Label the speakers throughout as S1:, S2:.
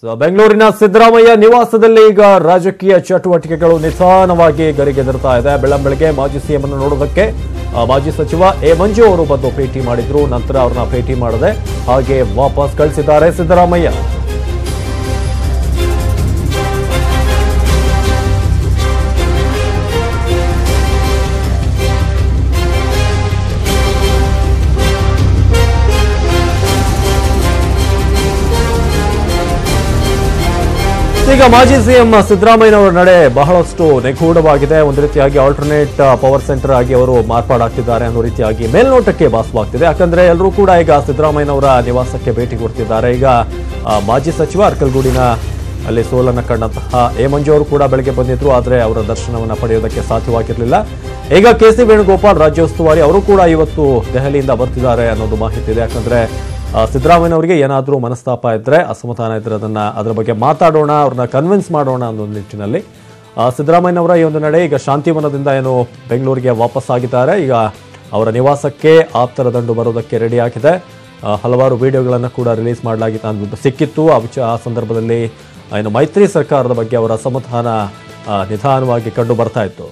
S1: So, ಬೆಂಗಳೂರಿನ ಸಿದ್ದರಾಮಯ್ಯ ನಿವಾಸದಲ್ಲಿ ಈಗ ರಾಜಕೀಯ ಚಟುವಟಿಕೆಗಳು ನಿಧಾನವಾಗಿ ಗರಿಗೆದರ್ತಾ ಇದೆ ಬೆಳ್ಳಂಬೆಳಗ್ಗೆ ಮಾಜಿ ಸಿಎಂ ಅನ್ನು ನೋಡೋದಕ್ಕೆ ಆ, ಮಾಜಿ ಸಚಿವ ಎ ಮಂಜು ಅವರು ಬಂದು ಭೇಟಿ ಮಾಡಿದ್ರು ನಂತರ ಅವ್ರನ್ನ ಭೇಟಿ ಮಾಡದೆ ಹಾಗೆ ವಾಪಸ್ ಕಳಿಸಿದ್ದಾರೆ ಸಿದ್ದರಾಮಯ್ಯ ಈಗ ಮಾಜಿ ಸಿಎಂ ಸಿದ್ದರಾಮಯ್ಯನವರ ನಡೆ ಬಹಳಷ್ಟು ನಿಗೂಢವಾಗಿದೆ ಒಂದು ರೀತಿಯಾಗಿ ಆಲ್ಟರ್ನೇಟ್ ಪವರ್ ಸೆಂಟರ್ ಆಗಿ ಅವರು ಮಾರ್ಪಾಡಾಗ್ತಿದ್ದಾರೆ ಅನ್ನೋ ರೀತಿಯಾಗಿ ಮೇಲ್ನೋಟಕ್ಕೆ ಭಾಸವಾಗ್ತಿದೆ ಯಾಕಂದ್ರೆ ಎಲ್ಲರೂ ಕೂಡ ಈಗ ಸಿದ್ದರಾಮಯ್ಯನವರ ನಿವಾಸಕ್ಕೆ ಭೇಟಿ ಕೊಡ್ತಿದ್ದಾರೆ ಈಗ ಆ, ಮಾಜಿ ಸಚಿವ ಅರ್ಕಲ್ಗೂಡಿನ ಅಲ್ಲಿ ಸೋಲನ್ನ ಕಂಡಂತಹ ಎ ಮಂಜು ಅವರು ಕೂಡ ಬೆಳಗ್ಗೆ ಬಂದಿದ್ರು ಆದರೆ ಅವರ ದರ್ಶನವನ್ನ ಪಡೆಯೋದಕ್ಕೆ ಸಾಧ್ಯವಾಗಿರಲಿಲ್ಲ ಈಗ ಕೆ ಸಿ ವೇಣುಗೋಪಾಲ್ ರಾಜ್ಯ ಉಸ್ತುವಾರಿ ಅವರು ಕೂಡ ಇವತ್ತು ದೆಹಲಿಯಿಂದ ಬರ್ತಿದ್ದಾರೆ ಅನ್ನೋದು ಮಾಹಿತಿ ಇದೆ ಯಾಕಂದ್ರೆ ಆ, ಸಿದ್ದರಾಮಯ್ಯನವರಿಗೆ ಏನಾದರೂ ಮನಸ್ತಾಪ ಇದ್ರೆ ಅಸಮಾಧಾನ ಇದ್ರೆ ಅದನ್ನ ಅದರ ಬಗ್ಗೆ ಮಾತಾಡೋಣ ಅವ್ರನ್ನ ಕನ್ವಿನ್ಸ್ ಮಾಡೋಣ ಅನ್ನೋ ನಿಟ್ಟಿನಲ್ಲಿ ಆ, ಸಿದ್ದರಾಮಯ್ಯನವರ ಈ ಒಂದು ನಡೆ ಈಗ ಶಾಂತಿವನದಿಂದ ಏನು ಬೆಂಗಳೂರಿಗೆ ವಾಪಸ್ ಆಗಿದ್ದಾರೆ ಈಗ ಅವರ ನಿವಾಸಕ್ಕೆ ಆಪ್ತರ ದಂಡು ಬರೋದಕ್ಕೆ ರೆಡಿ ಆಗಿದೆ ಆ, ಹಲವಾರು ವಿಡಿಯೋಗಳನ್ನು ಕೂಡ ರಿಲೀಸ್ ಮಾಡಲಾಗಿತ್ತು ಅಂದ್ಬಿಟ್ಟು ಸಿಕ್ಕಿತ್ತು ಆ ವಿಚ ಆ ಸಂದರ್ಭದಲ್ಲಿ ಏನು ಮೈತ್ರಿ ಸರ್ಕಾರದ ಬಗ್ಗೆ ಅವರ ಅಸಮಾಧಾನ ಆ, ನಿಧಾನವಾಗಿ ಕಂಡು ಬರ್ತಾ ಇತ್ತು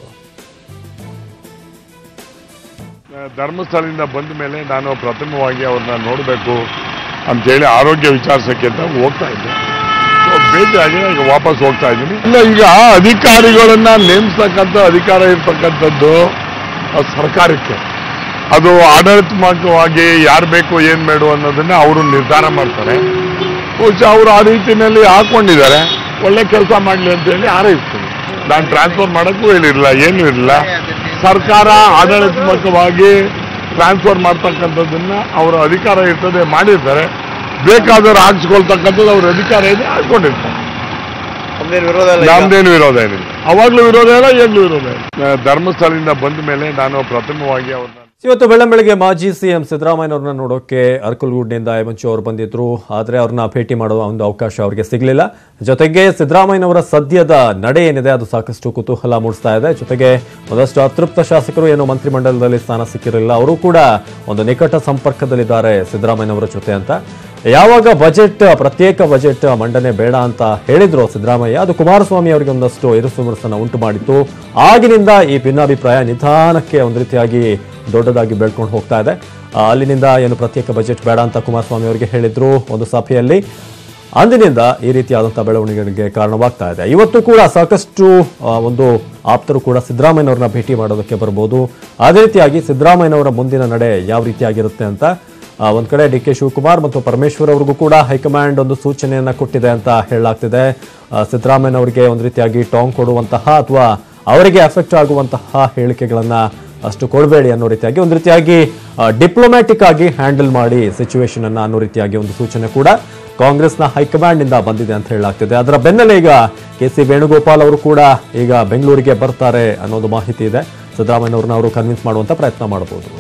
S2: ಧರ್ಮಸ್ಥಳದಿಂದ ಬಂದ ಮೇಲೆ ನಾನು ಪ್ರಥಮವಾಗಿ ಅವ್ರನ್ನ ನೋಡಬೇಕು ಅಂತೇಳಿ ಆರೋಗ್ಯ ವಿಚಾರಿಸಕ್ಕೆ ಅಂತ ಹೋಗ್ತಾ ಇದ್ದೆ So, ಬೇಜಾಗಿ ಈಗ ವಾಪಸ್ ಹೋಗ್ತಾ ಇದ್ದೀನಿ ಇಲ್ಲ ಈಗ ಅಧಿಕಾರಿಗಳನ್ನ ನೇಮಿಸ್ತಕ್ಕಂಥ ಅಧಿಕಾರ ಇರ್ತಕ್ಕಂಥದ್ದು ಅದು ಸರ್ಕಾರಕ್ಕೆ ಅದು ಆಡಳಿತಾತ್ಮಕವಾಗಿ ಯಾರು ಬೇಕು ಏನ್ ಬೇಡು ಅನ್ನೋದನ್ನ ಅವರು ನಿರ್ಧಾರ ಮಾಡ್ತಾರೆ ಬಹುಶಃ ಅವರು ಆ ರೀತಿಯಲ್ಲಿ ಹಾಕೊಂಡಿದ್ದಾರೆ ಒಳ್ಳೆ ಕೆಲಸ ಮಾಡಲಿ ಅಂತ ಹೇಳಿ ಹಾರೈಸ್ತೀನಿ ನಾನು ಟ್ರಾನ್ಸ್ಫರ್ ಮಾಡೋಕ್ಕೂ ಹೇಳಿರಲಿಲ್ಲ ಏನೂ ಇರಲಿಲ್ಲ ಸರ್ಕಾರ ಆಡಳಿತಾತ್ಮಕವಾಗಿ ಟ್ರಾನ್ಸ್ಫರ್ ಮಾಡ್ತಕ್ಕಂಥದ್ದನ್ನ ಅವರ ಅಧಿಕಾರ ಇರ್ತದೆ ಮಾಡಿರ್ತಾರೆ ಬೇಕಾದವ್ರು ಹಾಕ್ಸ್ಕೊಳ್ತಕ್ಕಂಥದ್ದು ಅವ್ರ ಅಧಿಕಾರ ಇದೆ ಹಾಕೊಂಡಿರ್ತಾರೆ
S3: ನಮ್ದೇನು ವಿರೋಧ ಇಲ್ಲ ಈಗ.
S2: ನಮ್ದೇನು ವಿರೋಧ ಏನಿಲ್ಲ ಅವಾಗ್ಲೂ ವಿರೋಧ ಇಲ್ಲ ಈಗಲೂ ವಿರೋಧ ಇಲ್ಲ ಆ, ಧರ್ಮಸ್ಥಳದಿಂದ ಬಂದ ಮೇಲೆ ನಾನು ಪ್ರಥಮವಾಗಿ ಅವ್ರನ್ನ
S1: ಇವತ್ತು ಬೆಳ್ಳಂಬೆಳಗ್ಗೆ ಮಾಜಿ ಸಿಎಂ ಸಿದ್ದರಾಮಯ್ಯನವ್ರನ್ನ ನೋಡೋಕೆ ಅರ್ಕಲ್ಗೂಡ್ನಿಂದ ಎಮಂಚು ಅವರು ಬಂದಿದ್ರು ಆದರೆ ಅವ್ರನ್ನ ಭೇಟಿ ಮಾಡುವ ಒಂದು ಅವಕಾಶ ಅವರಿಗೆ ಸಿಗಲಿಲ್ಲ ಜೊತೆಗೆ ಸಿದ್ದರಾಮಯ್ಯನವರ ಸದ್ಯದ ನಡೆ ಏನಿದೆ ಅದು ಸಾಕಷ್ಟು ಕುತೂಹಲ ಮೂಡಿಸ್ತಾ ಇದೆ ಜೊತೆಗೆ ಒಂದಷ್ಟು ಅತೃಪ್ತ ಶಾಸಕರು ಏನು ಮಂತ್ರಿಮಂಡಲದಲ್ಲಿ ಸ್ಥಾನ ಸಿಕ್ಕಿರಲಿಲ್ಲ ಅವರು ಕೂಡ ಒಂದು ನಿಕಟ ಸಂಪರ್ಕದಲ್ಲಿದ್ದಾರೆ ಸಿದ್ದರಾಮಯ್ಯನವರ ಜೊತೆ ಅಂತ ಯಾವಾಗ ಬಜೆಟ್ ಪ್ರತ್ಯೇಕ ಬಜೆಟ್ ಮಂಡನೆ ಬೇಡ ಅಂತ ಹೇಳಿದ್ರು ಸಿದ್ದರಾಮಯ್ಯ ಅದು ಕುಮಾರಸ್ವಾಮಿ ಅವರಿಗೆ ಒಂದಷ್ಟು ಇರುಸುಮುರುಸನ್ನ ಉಂಟು ಮಾಡಿತ್ತು ಆಗಿನಿಂದ ಈ ಭಿನ್ನಾಭಿಪ್ರಾಯ ನಿಧಾನಕ್ಕೆ ಒಂದು ರೀತಿಯಾಗಿ ದೊಡ್ಡದಾಗಿ ಬೆಳ್ಕೊಂಡು ಹೋಗ್ತಾ ಇದೆ ಆ, ಅಲ್ಲಿನಿಂದ ಏನು ಪ್ರತ್ಯೇಕ ಬಜೆಟ್ ಬೇಡ ಅಂತ ಕುಮಾರಸ್ವಾಮಿ ಅವರಿಗೆ ಹೇಳಿದ್ರು ಒಂದು ಸಭೆಯಲ್ಲಿ ಅಂದಿನಿಂದ ಈ ರೀತಿಯಾದಂತಹ ಬೆಳವಣಿಗೆಗಳಿಗೆ ಕಾರಣವಾಗ್ತಾ ಇದೆ ಇವತ್ತು ಕೂಡ ಸಾಕಷ್ಟು ಆ, ಒಂದು ಆಪ್ತರು ಕೂಡ ಸಿದ್ದರಾಮಯ್ಯನವ್ರನ್ನ ಭೇಟಿ ಮಾಡೋದಕ್ಕೆ ಬರ್ಬೋದು ಅದೇ ರೀತಿಯಾಗಿ ಸಿದ್ದರಾಮಯ್ಯನವರ ಮುಂದಿನ ನಡೆ ಯಾವ ರೀತಿಯಾಗಿರುತ್ತೆ ಅಂತ ಆ, ಒಂದ್ ಕಡೆ ಡಿ ಕೆ ಶಿವಕುಮಾರ್ ಮತ್ತು ಪರಮೇಶ್ವರ್ ಅವ್ರಿಗೂ ಕೂಡ ಹೈಕಮಾಂಡ್ ಒಂದು ಸೂಚನೆಯನ್ನ ಕೊಟ್ಟಿದೆ ಅಂತ ಹೇಳಲಾಗ್ತಿದೆ ಆ, ಸಿದ್ದರಾಮಯ್ಯನವರಿಗೆ ಒಂದು ರೀತಿಯಾಗಿ ಟಾಂಗ್ ಕೊಡುವಂತಹ ಅಥವಾ ಅವರಿಗೆ ಅಫೆಕ್ಟ್ ಆಗುವಂತಹ ಹೇಳಿಕೆಗಳನ್ನ ಅಷ್ಟು ಕೊಡಬೇಡಿ ಅನ್ನೋ ರೀತಿಯಾಗಿ ಒಂದು ರೀತಿಯಾಗಿ ಡಿಪ್ಲೊಮ್ಯಾಟಿಕ್ ಆಗಿ ಹ್ಯಾಂಡಲ್ ಮಾಡಿ ಸಿಚುವೇಶನ್ ಅನ್ನ ಅನ್ನೋ ರೀತಿಯಾಗಿ ಒಂದು ಸೂಚನೆ ಕೂಡ ಕಾಂಗ್ರೆಸ್ನ ಹೈಕಮಾಂಡ್ ನಿಂದ ಬಂದಿದೆ ಅಂತ ಹೇಳಲಾಗ್ತಿದೆ ಅದರ ಬೆನ್ನಲ್ಲೇ ಈಗ ಕೆ ಸಿ ವೇಣುಗೋಪಾಲ್ ಅವರು ಕೂಡ ಈಗ ಬೆಂಗಳೂರಿಗೆ ಬರ್ತಾರೆ ಅನ್ನೋದು ಮಾಹಿತಿ ಇದೆ ಸಿದ್ದರಾಮಯ್ಯನವ್ರನ್ನ ಅವರು ಕನ್ವಿನ್ಸ್ ಮಾಡುವಂತ ಪ್ರಯತ್ನ ಮಾಡಬಹುದು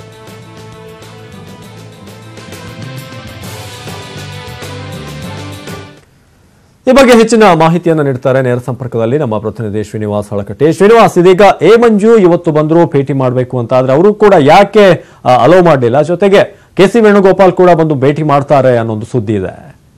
S1: ಈ ಬಗ್ಗೆ ಹೆಚ್ಚಿನ ಮಾಹಿತಿಯನ್ನು ನೀಡ್ತಾರೆ ನೇರ ಸಂಪರ್ಕದಲ್ಲಿ ನಮ್ಮ ಪ್ರತಿನಿಧಿ ಶ್ರೀನಿವಾಸ್ ಹಳಕಟ್ಟೆ ಶ್ರೀನಿವಾಸ್ ಇದೀಗ ಎ ಮಂಜು ಇವತ್ತು ಬಂದ್ರು ಭೇಟಿ ಮಾಡಬೇಕು ಅಂತ ಆದ್ರೆ ಅವರು ಕೂಡ ಯಾಕೆ ಅಲೋ ಮಾಡಲಿಲ್ಲ ಜೊತೆಗೆ ಕೆ ಸಿ ವೇಣುಗೋಪಾಲ್ ಕೂಡ ಬಂದು ಭೇಟಿ ಮಾಡ್ತಾರೆ ಅನ್ನೋ ಒಂದು ಸುದ್ದಿ ಇದೆ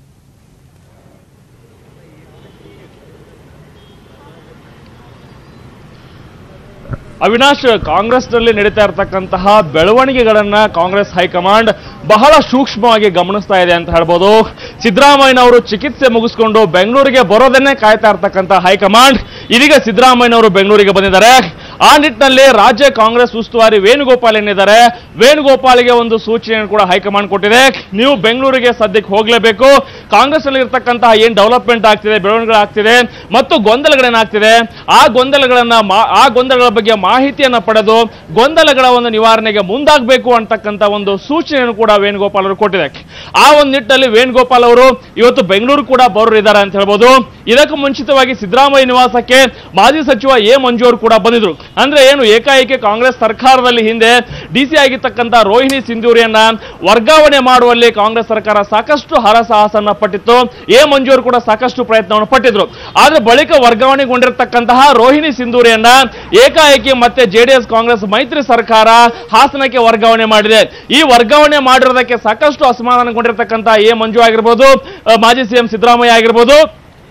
S4: ಅವಿನಾಶ್ ಕಾಂಗ್ರೆಸ್ನಲ್ಲಿ ನಡೀತಾ ಇರತಕ್ಕಂತಹ ಬೆಳವಣಿಗೆಗಳನ್ನ ಕಾಂಗ್ರೆಸ್ ಹೈಕಮಾಂಡ್ ಬಹಳ ಸೂಕ್ಷ್ಮವಾಗಿ ಗಮನಿಸ್ತಾ ಇದೆ ಅಂತ ಹೇಳ್ಬೋದು ಸಿದ್ದರಾಮಯ್ಯನವರು ಚಿಕಿತ್ಸೆ ಮುಗಿಸ್ಕೊಂಡು ಬೆಂಗಳೂರಿಗೆ ಬರೋದನ್ನೇ ಕಾಯ್ತಾ ಇರ್ತಕ್ಕಂಥ ಹೈಕಮಾಂಡ್ ಇದೀಗ ಸಿದ್ದರಾಮಯ್ಯನವರು ಬೆಂಗಳೂರಿಗೆ ಬಂದಿದ್ದಾರೆ ಆ ನಿಟ್ಟಿನಲ್ಲಿ ರಾಜ್ಯ ಕಾಂಗ್ರೆಸ್ ಉಸ್ತುವಾರಿ ವೇಣುಗೋಪಾಲ್ ಏನಿದ್ದಾರೆ ವೇಣುಗೋಪಾಲ್ಗೆ ಒಂದು ಸೂಚನೆಯನ್ನು ಕೂಡ ಹೈಕಮಾಂಡ್ ಕೊಟ್ಟಿದೆ ನೀವು ಬೆಂಗಳೂರಿಗೆ ಸದ್ಯಕ್ಕೆ ಹೋಗಲೇಬೇಕು ಕಾಂಗ್ರೆಸ್ ನಲ್ಲಿ ಇರ್ತಕ್ಕಂತಹ ಏನ್ ಡೆವಲಪ್ಮೆಂಟ್ ಆಗ್ತಿದೆ ಬೆಳವಣಿಗೆ ಆಗ್ತಿದೆ ಮತ್ತು ಗೊಂದಲಗಳೇನಾಗ್ತಿದೆ ಆ ಗೊಂದಲಗಳನ್ನ ಮಾ- ಆ ಗೊಂದಲಗಳ ಬಗ್ಗೆ ಮಾಹಿತಿಯನ್ನ ಪಡೆದು ಗೊಂದಲಗಳ ಒಂದು ನಿವಾರಣೆಗೆ ಮುಂದಾಗಬೇಕು ಅಂತಕ್ಕಂಥ ಒಂದು ಸೂಚನೆಯನ್ನು ಕೂಡ ವೇಣುಗೋಪಾಲ್ ಅವರು ಕೊಟ್ಟಿದೆ ಆ ಒಂದು ನಿಟ್ಟಿನಲ್ಲಿ ವೇಣುಗೋಪಾಲ್ ಅವರು ಇವತ್ತು ಬೆಂಗಳೂರು ಕೂಡ ಬರೋರಿದ್ದಾರೆ ಅಂತ ಹೇಳ್ಬೋದು ಇದಕ್ಕೂ ಮುಂಚಿತವಾಗಿ ಸಿದ್ದರಾಮಯ್ಯ ನಿವಾಸಕ್ಕೆ ಮಾಜಿ ಸಚಿವ ಎ ಮಂಜು ಅವರು ಕೂಡ ಬಂದಿದ್ರು ಅಂದ್ರೆ ಏನು ಏಕಾಏಕಿ ಕಾಂಗ್ರೆಸ್ ಸರ್ಕಾರದಲ್ಲಿ ಹಿಂದೆ ಡಿಸಿ ಆಗಿರ್ತಕ್ಕಂಥ ರೋಹಿಣಿ ಸಿಂಧೂರಿಯನ್ನ ವರ್ಗಾವಣೆ ಮಾಡುವಲ್ಲಿ ಕಾಂಗ್ರೆಸ್ ಸರ್ಕಾರ ಸಾಕಷ್ಟು ಹರಸಾಹಸನ್ನ ಪಟ್ಟಿತ್ತು ಎ ಮಂಜು ಅವರು ಕೂಡ ಸಾಕಷ್ಟು ಪ್ರಯತ್ನವನ್ನು ಪಟ್ಟಿದ್ರು ಆದ್ರೆ ಬಳಿಕ ವರ್ಗಾವಣೆಗೊಂಡಿರತಕ್ಕಂತಹ ರೋಹಿಣಿ ಸಿಂಧೂರಿಯನ್ನ ಏಕಾಏಕಿ ಮತ್ತೆ ಜೆಡಿಎಸ್ ಕಾಂಗ್ರೆಸ್ ಮೈತ್ರಿ ಸರ್ಕಾರ ಹಾಸನಕ್ಕೆ ವರ್ಗಾವಣೆ ಮಾಡಿದೆ ಈ ವರ್ಗಾವಣೆ ಮಾಡಿರೋದಕ್ಕೆ ಸಾಕಷ್ಟು ಅಸಮಾಧಾನಗೊಂಡಿರತಕ್ಕಂತಹ ಎ ಮಂಜು ಆಗಿರ್ಬೋದು ಅಹ್, ಮಾಜಿ ಸಿಎಂ ಸಿದ್ದರಾಮಯ್ಯ ಆಗಿರ್ಬೋದು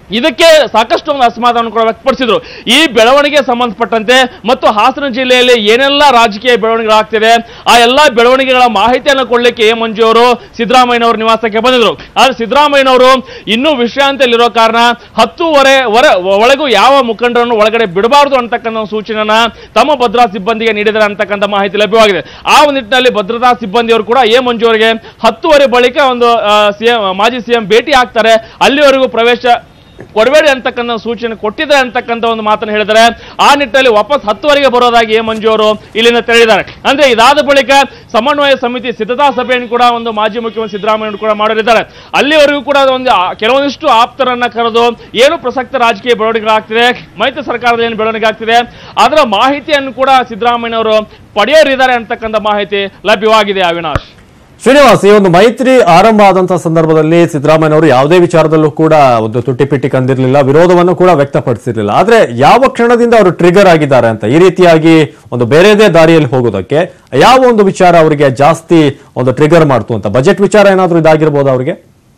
S4: ಇದಕ್ಕೆ ಸಾಕಷ್ಟು ಒಂದು ಅಸಮಾಧಾನ ಕೂಡ ವ್ಯಕ್ತಪಡಿಸಿದ್ರು ಈ ಬೆಳವಣಿಗೆ ಸಂಬಂಧಪಟ್ಟಂತೆ ಮತ್ತು ಹಾಸನ ಜಿಲ್ಲೆಯಲ್ಲಿ ಏನೆಲ್ಲ ರಾಜಕೀಯ ಬೆಳವಣಿಗೆಗಳಾಗ್ತಿದೆ ಆ ಎಲ್ಲಾ ಬೆಳವಣಿಗೆಗಳ ಮಾಹಿತಿಯನ್ನು ಕೊಡ್ಲಿಕ್ಕೆ ಎ ಮಂಜು ಅವರು ಸಿದ್ದರಾಮಯ್ಯನವರ ನಿವಾಸಕ್ಕೆ ಬಂದಿದ್ರು ಆದ್ರೆ ಸಿದ್ದರಾಮಯ್ಯನವರು ಇನ್ನೂ ವಿಶ್ರಾಂತಿಯಲ್ಲಿರೋ ಕಾರಣ ಹತ್ತೂವರೆ ವರ ಒಳಗೂ ಯಾವ ಮುಖಂಡರನ್ನು ಒಳಗಡೆ ಬಿಡಬಾರದು ಅಂತಕ್ಕಂಥ ಒಂದು ಸೂಚನೆಯನ್ನ ತಮ್ಮ ಭದ್ರಾ ಸಿಬ್ಬಂದಿಗೆ ನೀಡಿದ್ದಾರೆ ಅಂತಕ್ಕಂಥ ಮಾಹಿತಿ ಲಭ್ಯವಾಗಿದೆ ಆ ಒಂದು ನಿಟ್ಟಿನಲ್ಲಿ ಭದ್ರತಾ ಸಿಬ್ಬಂದಿಯವರು ಕೂಡ ಎ ಮಂಜು ಅವರಿಗೆ ಹತ್ತುವರೆ ಬಳಿಕ ಒಂದು ಸಿಎಂ ಮಾಜಿ ಸಿಎಂ ಭೇಟಿ ಆಗ್ತಾರೆ ಅಲ್ಲಿವರೆಗೂ ಪ್ರವೇಶ ಕೊಡಬೇಡಿ ಅಂತಕ್ಕಂಥ ಸೂಚನೆ ಕೊಟ್ಟಿದ್ದಾರೆ ಅಂತಕ್ಕಂಥ ಒಂದು ಮಾತನ್ನು ಹೇಳಿದ್ದಾರೆ ಆ ನಿಟ್ಟಿನಲ್ಲಿ ವಾಪಸ್ ಹತ್ತುವರೆಗೆ ಬರೋದಾಗಿ ಎ ಮಂಜು ಅವರು ಇಲ್ಲಿಂದ ತಿಳಿದ್ದಾರೆ ಅಂದ್ರೆ ಇದಾದ ಬಳಿಕ ಸಮನ್ವಯ ಸಮಿತಿ ಸಿದ್ಧತಾ ಸಭೆಯನ್ನು ಕೂಡ ಒಂದು ಮಾಜಿ ಮುಖ್ಯಮಂತ್ರಿ ಸಿದ್ದರಾಮಯ್ಯ ಕೂಡ ಮಾಡಲಿದ್ದಾರೆ ಅಲ್ಲಿವರೆಗೂ ಕೂಡ ಒಂದು ಆ- ಕೆಲವೊಂದಿಷ್ಟು ಆಪ್ತರನ್ನ ಕರೆದು ಏನು ಪ್ರಸಕ್ತ ರಾಜಕೀಯ ಬೆಳವಣಿಗೆ ಆಗ್ತಿದೆ ಮೈತ್ರಿ ಸರ್ಕಾರದ ಏನು ಬೆಳವಣಿಗೆ ಆಗ್ತಿದೆ ಅದರ ಮಾಹಿತಿಯನ್ನು ಕೂಡ ಸಿದ್ದರಾಮಯ್ಯನವರು ಪಡೆಯೋರಿದ್ದಾರೆ ಅಂತಕ್ಕಂಥ ಮಾಹಿತಿ ಲಭ್ಯವಾಗಿದೆ ಅವಿನಾಶ್
S1: ಶ್ರೀನಿವಾಸ್ ಈ ಒಂದು ಮೈತ್ರಿ ಆರಂಭ ಆದಂತಹ ಸಂದರ್ಭದಲ್ಲಿ ಸಿದ್ದರಾಮಯ್ಯನವರು ಯಾವುದೇ ವಿಚಾರದಲ್ಲೂ ಕೂಡ ಒಂದು ತುಟ್ಟಿಪಿಟ್ಟಿ ಕಂದಿರಲಿಲ್ಲ ವಿರೋಧವನ್ನು ಕೂಡ ವ್ಯಕ್ತಪಡಿಸಿರ್ಲಿಲ್ಲ ಆದ್ರೆ ಯಾವ ಕ್ಷಣದಿಂದ ಅವರು ಟ್ರಿಗರ್ ಆಗಿದ್ದಾರೆ ಅಂತ ಈ ರೀತಿಯಾಗಿ ಒಂದು ಬೇರೆದೇ ದಾರಿಯಲ್ಲಿ ಹೋಗೋದಕ್ಕೆ ಯಾವ ಒಂದು ವಿಚಾರ ಅವರಿಗೆ ಜಾಸ್ತಿ ಒಂದು ಟ್ರಿಗರ್ ಮಾಡ್ತು ಅಂತ ಬಜೆಟ್ ವಿಚಾರ ಏನಾದರೂ ಇದಾಗಿರ್ಬೋದು ಅವರಿಗೆ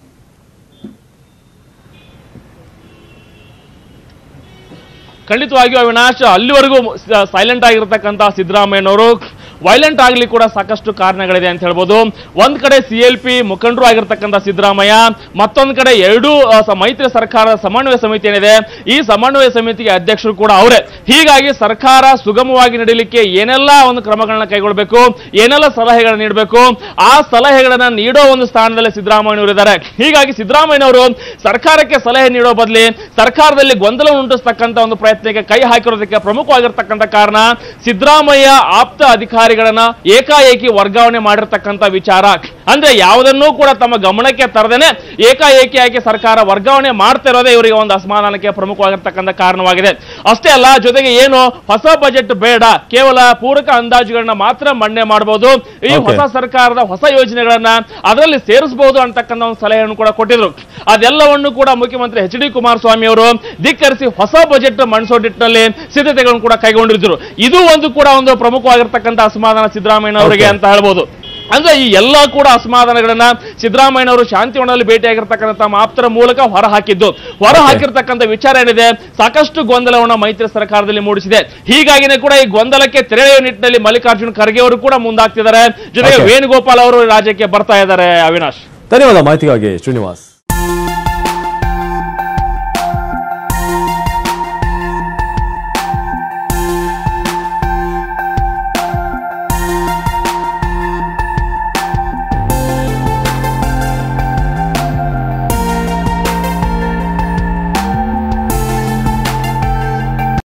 S4: ಖಂಡಿತವಾಗಿಯೂ ಅವಿನಾಶ್ ಅಲ್ಲಿವರೆಗೂ ಸೈಲೆಂಟ್ ಆಗಿರ್ತಕ್ಕಂಥ ಸಿದ್ದರಾಮಯ್ಯನವರು ವೈಲೆಂಟ್ ಆಗಲಿ ಕೂಡ ಸಾಕಷ್ಟು ಕಾರಣಗಳಿದೆ ಅಂತ ಹೇಳ್ಬೋದು ಒಂದ್ ಕಡೆ ಸಿ ಎಲ್ ಪಿ ಮುಖಂಡರು ಆಗಿರ್ತಕ್ಕಂಥ ಸಿದ್ದರಾಮಯ್ಯ ಮತ್ತೊಂದ್ ಕಡೆ ಎರಡೂ ಆ, ಸ- ಮೈತ್ರಿ ಸರ್ಕಾರದ ಸಮನ್ವಯ ಸಮಿತಿ ಏನಿದೆ ಈ ಸಮನ್ವಯ ಸಮಿತಿಗೆ ಅಧ್ಯಕ್ಷರು ಕೂಡ ಅವರೇ ಹೀಗಾಗಿ ಸರ್ಕಾರ ಸುಗಮವಾಗಿ ನಡೀಲಿಕ್ಕೆ ಏನೆಲ್ಲ ಒಂದು ಕ್ರಮಗಳನ್ನ ಕೈಗೊಳ್ಳಬೇಕು ಏನೆಲ್ಲ ಸಲಹೆಗಳನ್ನ ನೀಡಬೇಕು ಆ ಸಲಹೆಗಳನ್ನ ನೀಡೋ ಒಂದು ಸ್ಥಾನದಲ್ಲಿ ಸಿದ್ದರಾಮಯ್ಯನವರು ಇದ್ದಾರೆ ಹೀಗಾಗಿ ಸಿದ್ದರಾಮಯ್ಯನವರು ಸರ್ಕಾರಕ್ಕೆ ಸಲಹೆ ನೀಡೋ ಬದಲಿ ಸರ್ಕಾರದಲ್ಲಿ ಗೊಂದಲ ಉಂಟಿಸ್ತಕ್ಕಂಥ ಒಂದು ಪ್ರಯತ್ನಕ್ಕೆ ಕೈ ಹಾಕಿರೋದಕ್ಕೆ ಪ್ರಮುಖವಾಗಿರ್ತಕ್ಕಂಥ ಕಾರಣ ಸಿದ್ದರಾಮಯ್ಯ ಆಪ್ತ ಅಧಿಕಾರಿಗಳನ್ನ ಏಕಾಏಕಿ ವರ್ಗಾವಣೆ ಮಾಡಿರ್ತಕ್ಕಂಥ ವಿಚಾರ ಅಂದ್ರೆ ಯಾವುದನ್ನೂ ಕೂಡ ತಮ್ಮ ಗಮನಕ್ಕೆ ತರದೇನೆ ಏಕಾಏಕಿಯಾಗಿ ಸರ್ಕಾರ ವರ್ಗಾವಣೆ ಮಾಡ್ತಾ ಇರೋದೇ ಇವರಿಗೆ ಒಂದು ಅಸಮಾಧಾನಕ್ಕೆ ಪ್ರಮುಖವಾಗಿರ್ತಕ್ಕಂಥ ಕಾರಣವಾಗಿದೆ ಅಷ್ಟೇ ಅಲ್ಲ ಜೊತೆಗೆ ಏನು ಹೊಸ ಬಜೆಟ್ ಬೇಡ ಕೇವಲ ಪೂರಕ ಅಂದಾಜುಗಳನ್ನ ಮಾತ್ರ ಮಂಡನೆ ಮಾಡಬಹುದು ಈ
S1: Okay.
S4: ಹೊಸ ಸರ್ಕಾರದ ಹೊಸ ಯೋಜನೆಗಳನ್ನ ಅದರಲ್ಲಿ ಸೇರಿಸಬಹುದು ಅಂತಕ್ಕಂಥ ಒಂದು ಸಲಹೆಯನ್ನು ಕೂಡ ಕೊಟ್ಟಿದ್ರು ಅದೆಲ್ಲವನ್ನು ಕೂಡ ಮುಖ್ಯಮಂತ್ರಿ ಎಚ್ ಡಿ ಕುಮಾರಸ್ವಾಮಿ ಅವರು ಧಿಕ್ಕರಿಸಿ ಹೊಸ ಬಜೆಟ್ ಮಂಡಿಸೋ ನಿಟ್ಟಿನಲ್ಲಿ ಸಿದ್ಧತೆಗಳನ್ನು ಕೂಡ ಕೈಗೊಂಡಿದ್ರು ಇದು ಒಂದು ಕೂಡ ಒಂದು ಪ್ರಮುಖವಾಗಿರ್ತಕ್ಕಂಥ ಅಸಮಾಧಾನ ಸಿದ್ದರಾಮಯ್ಯ ಅವರಿಗೆ
S1: Okay.
S4: ಅಂತ ಹೇಳ್ಬೋದು ಅಂದ್ರೆ ಈ ಎಲ್ಲ ಕೂಡ ಅಸಮಾಧಾನಗಳನ್ನ ಸಿದ್ದರಾಮಯ್ಯನವರು ಶಾಂತಿವನದಲ್ಲಿ ಭೇಟಿಯಾಗಿರ್ತಕ್ಕಂಥ ತಮ್ಮ ಆಪ್ತರ ಮೂಲಕ ಹೊರ ಹಾಕಿದ್ದು ಹೊರ
S1: Okay.
S4: ಹಾಕಿರ್ತಕ್ಕಂಥ ವಿಚಾರ ಏನಿದೆ ಸಾಕಷ್ಟು ಗೊಂದಲವನ್ನು ಮೈತ್ರಿ ಸರ್ಕಾರದಲ್ಲಿ ಮೂಡಿಸಿದೆ ಹೀಗಾಗಿನೇ ಕೂಡ ಈ ಗೊಂದಲಕ್ಕೆ ತೆರೆಯುವ ನಿಟ್ಟಿನಲ್ಲಿ ಮಲ್ಲಿಕಾರ್ಜುನ್ ಖರ್ಗೆ ಅವರು ಕೂಡ ಮುಂದಾಗ್ತಿದ್ದಾರೆ ಜೊತೆಗೆ
S1: Okay.
S4: ವೇಣುಗೋಪಾಲ್ ಅವರು ರಾಜ್ಯಕ್ಕೆ ಬರ್ತಾ ಇದ್ದಾರೆ ಅವಿನಾಶ್
S1: ಧನ್ಯವಾದ ಮಾಹಿತಿಗಾಗಿ ಶ್ರೀನಿವಾಸ್